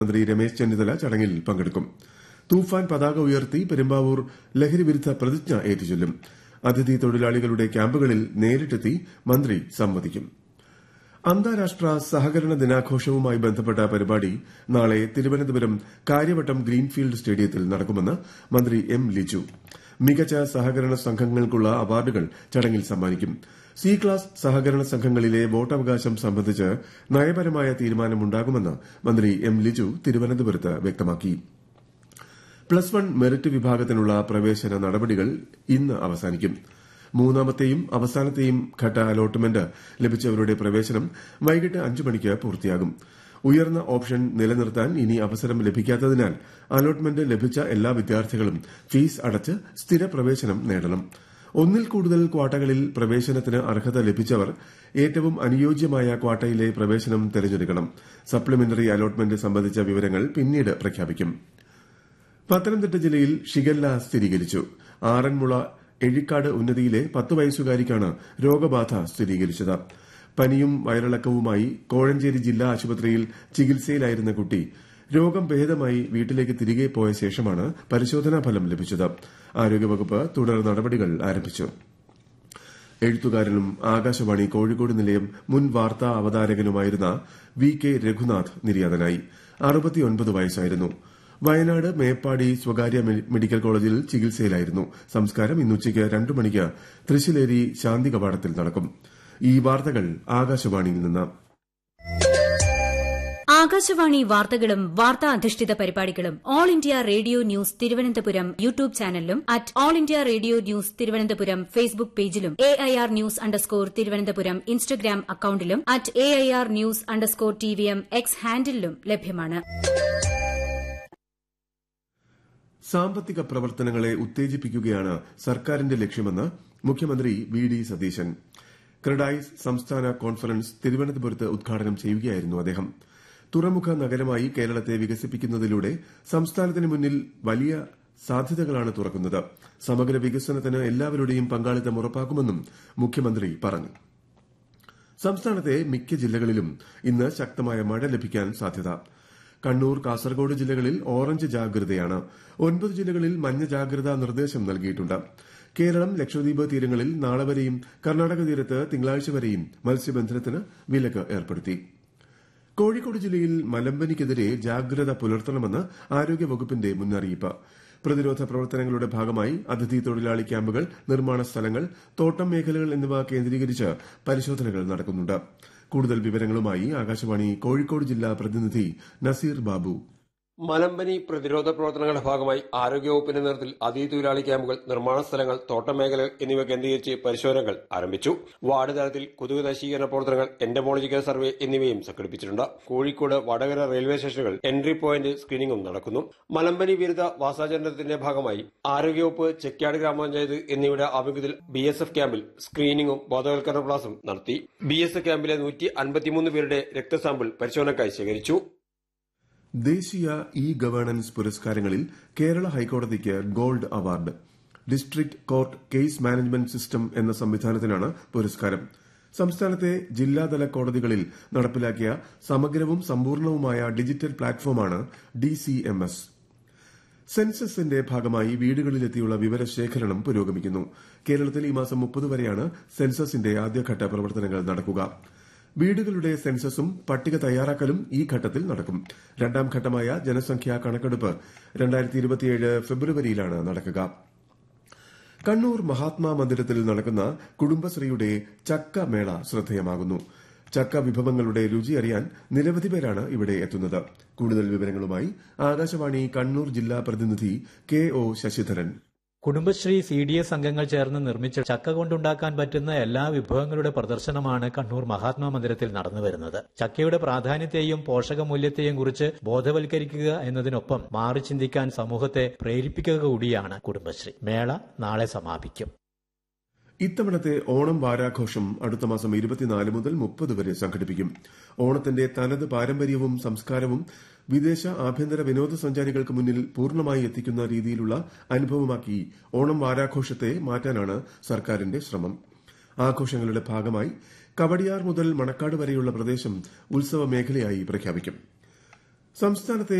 മന്ത്രി രമേശ് ചെന്നിത്തല ചടങ്ങിൽ പങ്കെടുക്കും തൂഫാൻ പതാക ഉയർത്തി പെരുമ്പാവൂർ ലഹരിവിരുദ്ധ പ്രതിജ്ഞ ഏറ്റുചൊല്ലും അതിഥി തൊഴിലാളികളുടെ ക്യാമ്പുകളിൽ നേരിട്ടെത്തി മന്ത്രി സംവദിക്കും അന്താരാഷ്ട്ര സഹകരണ ദിനാഘോഷവുമായി ബന്ധപ്പെട്ട പരിപാടി നാളെ തിരുവനന്തപുരം കാര്യവട്ടം ഗ്രീൻഫീൽഡ് സ്റ്റേഡിയത്തിൽ നടക്കുമെന്ന് മന്ത്രി എം ലിജു മികച്ച സഹകരണ സംഘങ്ങൾക്കുള്ള അവാർഡുകൾ ചടങ്ങിൽ സമ്മാനിക്കും സി ക്ലാസ് സഹകരണ സംഘങ്ങളിലെ വോട്ടവകാശം സംബന്ധിച്ച് നയപരമായ തീരുമാനമുണ്ടാകുമെന്ന് മന്ത്രി എം ലിജു തിരുവനന്തപുരത്ത് വ്യക്തമാക്കി പ്ലസ് വൺ മെറിറ്റ് വിഭാഗത്തിനുള്ള പ്രവേശന നടപടികൾ ഇന്ന് അവസാനിക്കും മൂന്നാമത്തെയും അവസാനത്തെയും ഘട്ട അലോട്ട്മെന്റ് ലഭിച്ചവരുടെ പ്രവേശനം വൈകിട്ട് അഞ്ച് മണിക്ക് പൂർത്തിയാകും ഉയർന്ന ഓപ്ഷൻ നിലനിർത്താൻ ഇനി അവസരം ലഭിക്കാത്തതിനാൽ അലോട്ട്മെന്റ് ലഭിച്ച എല്ലാ വിദ്യാർത്ഥികളും ഫീസ് അടച്ച് സ്ഥിര പ്രവേശനം നേടണം ഒന്നിൽ കൂടുതൽ ക്വാട്ടകളിൽ പ്രവേശനത്തിന് അർഹത ലഭിച്ചവർ ഏറ്റവും അനുയോജ്യമായ ക്വാട്ടയിലെ പ്രവേശനം തെരഞ്ഞെടുക്കണം സപ്ലിമെന്ററി അലോട്ട്മെന്റ് സംബന്ധിച്ച വിവരങ്ങൾ പിന്നീട് പ്രഖ്യാപിക്കും പത്തനംതിട്ട ജില്ലയിൽ ഷിഗല്ല സ്ഥിരീകരിച്ചു ആറന്മുള എഴിക്കാട് ഉന്നതിയിലെ പത്ത് വയസ്സുകാരിക്കാണ് രോഗബാധ സ്ഥിരീകരിച്ചത് പനിയും വയറിളക്കവുമായി കോഴഞ്ചേരി ജില്ലാ ആശുപത്രിയിൽ ചികിത്സയിലായിരുന്ന കുട്ടി രോഗം ഭേദമായി വീട്ടിലേക്ക് തിരികെ പോയ ശേഷമാണ് പരിശോധനാ ഫലം ലഭിച്ചത് ആരോഗ്യവകുപ്പ് തുടർ നടപടികൾ ആരംഭിച്ചു എഴുത്തുകാരനും ആകാശവാണി കോഴിക്കോട് നിലയം മുൻ വാർത്താ അവതാരകനുമായിരുന്ന വി കെ രഘുനാഥ് നിര്യാതനായി അറുപത്തിയൊൻപത് വയസ്സായിരുന്നു വയനാട് മേപ്പാടി സ്വകാര്യ മെഡിക്കൽ കോളേജിൽ ചികിത്സയിലായിരുന്നു സംസ്കാരം ഇന്നുച്ചയ്ക്ക് രണ്ടു മണിക്ക് തൃശ്ശിലേരി ശാന്തി കവാടത്തിൽ നടക്കും ഈ വാർത്തകൾ ആകാശവാണിയിൽ നിന്ന് ആകാശവാണി വാർത്തകളും വാർത്താ അധിഷ്ഠിത പരിപാടികളും all India radio news Thiruvananthapuram YouTube ചാനലിലും at all India radio news Thiruvananthapuram Facebook പേജിലും A I R news underscore Thiruvananthapuram Instagram അക്കൌണ്ടിലും at A I R news underscore T V M X ഹാൻഡിലും ലഭ്യമാണ് സാമ്പത്തിക പ്രവർത്തനങ്ങളെ ഉത്തേജിപ്പിക്കുകയാണ് സർക്കാരിന്റെ ലക്ഷ്യമെന്ന് മുഖ്യമന്ത്രി വി ഡി സതീശൻ ക്രഡായിസ് സംസ്ഥാന കോൺഫറൻസ് തിരുവനന്തപുരത്ത് ഉദ്ഘാടനം ചെയ്യുകയായിരുന്നു അദ്ദേഹം തുറമുഖ നഗരമായി കേരളത്തെ വികസിപ്പിക്കുന്നതിലൂടെ സംസ്ഥാനത്തിന് മുന്നിൽ വലിയ സാധ്യതകളാണ് തുറക്കുന്നത് സമഗ്ര വികസനത്തിന് എല്ലാവരുടെയും പങ്കാളിത്തം ഉറപ്പാക്കുമെന്നും മുഖ്യമന്ത്രി പറഞ്ഞു സംസ്ഥാനത്തെ മിക്ക ജില്ലകളിലും ഇന്ന് ശക്തമായ മഴ ലഭിക്കാൻ സാധ്യത കണ്ണൂർ കാസർഗോഡ് ജില്ലകളിൽ ഓറഞ്ച് ജാഗ്രതയാണ് ഒൻപത് ജില്ലകളിൽ മഞ്ഞ ജാഗ്രതാ നിർദ്ദേശം നൽകിയിട്ടുണ്ട് കേരളം ലക്ഷദ്വീപ് തീരങ്ങളിൽ നാളെ വരെയും കർണാടക തീരത്ത് തിങ്കളാഴ്ച വരെയും മത്സ്യബന്ധനത്തിന് വിലക്ക് ഏർപ്പെടുത്തി കോഴിക്കോട് ജില്ലയിൽ മലമ്പനിക്കെതിരെ ജാഗ്രത പുലർത്തണമെന്ന് ആരോഗ്യവകുപ്പിന്റെ മുന്നറിയിപ്പ് പ്രതിരോധ പ്രവർത്തനങ്ങളുടെ ഭാഗമായി അതിഥി തൊഴിലാളി ക്യാമ്പുകൾ നിർമ്മാണ സ്ഥലങ്ങൾ തോട്ടം മേഖലകൾ എന്നിവ കേന്ദ്രീകരിച്ച് പരിശോധനകൾ നടക്കുന്നുണ്ട് കൂടുതൽ വിവരങ്ങളുമായി ആകാശവാണി കോഴിക്കോട് ജില്ലാ പ്രതിനിധി നസീർ ബാബു മലമ്പനി പ്രതിരോധ പ്രവർത്തനങ്ങളുടെ ഭാഗമായി ആരോഗ്യവകുപ്പിന്റെ നേതൃത്വത്തിൽ അതിഥി തൊഴിലാളി ക്യാമ്പുകൾ നിർമ്മാണ സ്ഥലങ്ങൾ തോട്ടം മേഖലകൾ എന്നിവ കേന്ദ്രീകരിച്ച് പരിശോധനകൾ ആരംഭിച്ചു വാർഡ് തലത്തിൽ കൊതുക് നശീകരണ പ്രവർത്തനങ്ങൾ എന്റമോളജിക്കൽ സർവേ എന്നിവയും സംഘടിപ്പിച്ചിട്ടുണ്ട് കോഴിക്കോട് വടകര റെയിൽവേ സ്റ്റേഷനുകൾ എൻട്രി പോയിന്റ് സ്ക്രീനിംഗും നടക്കുന്നു മലമ്പനി വിരുദ്ധ വാസാചരണത്തിന്റെ ഭാഗമായി ആരോഗ്യവകുപ്പ് ചെക്യാട് ഗ്രാമപഞ്ചായത്ത് എന്നിവയുടെ ആഭിമുഖ്യത്തിൽ ബി എസ് എഫ് ക്യാമ്പിൽ സ്ക്രീനിംഗും ബോധവൽക്കരണ ക്ലാസും നടത്തി ബി എസ് എഫ് ക്യാമ്പിലെ നൂറ്റി അൻപത്തിമൂന്ന് പേരുടെ രക്തസാമ്പിൾ പരിശോധനയ്ക്കായി ശേഖരിച്ചു ദേശീയ ഇ ഗവേണൻസ് പുരസ്കാരങ്ങളിൽ കേരള ഹൈക്കോടതിക്ക് gold award district court case management system എന്ന സംവിധാനത്തിനാണ് പുരസ്കാരം സംസ്ഥാനത്തെ ജില്ലാതല കോടതികളിൽ നടപ്പിലാക്കിയ സമഗ്രവും സമ്പൂർണവുമായ ഡിജിറ്റൽ പ്ലാറ്റ്ഫോമാണ് ഡിസിഎംഎസ് സെൻസസിന്റെ ഭാഗമായി വീടുകളിലെത്തിയുള്ള വിവരശേഖരണം പുരോഗമിക്കുന്നു കേരളത്തിൽ ഈ മാസം മുപ്പത് വരെയാണ് സെൻസസിന്റെ ആദ്യഘട്ട പ്രവർത്തനങ്ങൾ നടക്കുക വീടുകളുടെ സെൻസസും പട്ടിക തയ്യാറാക്കലും ഈ ഘട്ടത്തിൽ നടക്കും രണ്ടാം ഘട്ടമായ ജനസംഖ്യാ കണക്കെടുപ്പ് ഫെബ്രുവരിയിലാണ് നടക്കുക കണ്ണൂർ മഹാത്മാ മന്ദിരത്തിൽ നടക്കുന്ന കുടുംബശ്രീയുടെ ചക്ക മേള ശ്രദ്ധേയമാകുന്നു ചക്ക വിഭവങ്ങളുടെ രുചി അറിയാൻ നിരവധി പേരാണ് ഇവിടെ എത്തുന്നത് കൂടുതൽ വിവരങ്ങളുമായി ആകാശവാണി കണ്ണൂർ ജില്ലാ പ്രതിനിധി K O Sasidharan Kudumbashree C D S അംഗങ്ങൾ ചേർന്ന് നിർമ്മിച്ച ചക്ക കൊണ്ടുണ്ടാക്കാൻ പറ്റുന്ന എല്ലാ വിഭവങ്ങളുടെ പ്രദർശനമാണ് കണ്ണൂർ മഹാത്മാ മന്ദിരത്തിൽ നടന്നുവരുന്നത് ചക്കയുടെ പ്രാധാന്യത്തെയും പോഷകമൂല്യത്തെയും കുറിച്ച് ബോധവൽക്കരിക്കുക എന്നതിനൊപ്പം മാറി ചിന്തിക്കാൻ സമൂഹത്തെ പ്രേരിപ്പിക്കുക കൂടിയാണ് കുടുംബശ്രീ മേള നാളെ സമാപിക്കും ഇത്തവണത്തെ ഓണം വാരാഘോഷം അടുത്ത മാസം ഇരുപത്തിനാല് മുതൽ മുപ്പത് വരെ സംഘടിപ്പിക്കും ഓണത്തിന്റെ തനത് പാരമ്പര്യവും സംസ്കാരവും വിദേശ ആഭ്യന്തര വിനോദസഞ്ചാരികൾക്ക് മുന്നിൽ പൂർണ്ണമായി എത്തിക്കുന്ന രീതിയിലുള്ള അനുഭവമാക്കി ഓണം വാരാഘോഷത്തെ മാറ്റാനാണ് സർക്കാരിന്റെ ശ്രമം ആഘോഷങ്ങളുടെ ഭാഗമായി കവടിയാർ മുതൽ മണക്കാട് വരെയുള്ള പ്രദേശം ഉത്സവ മേഖലയായി പ്രഖ്യാപിക്കും സംസ്ഥാനത്തെ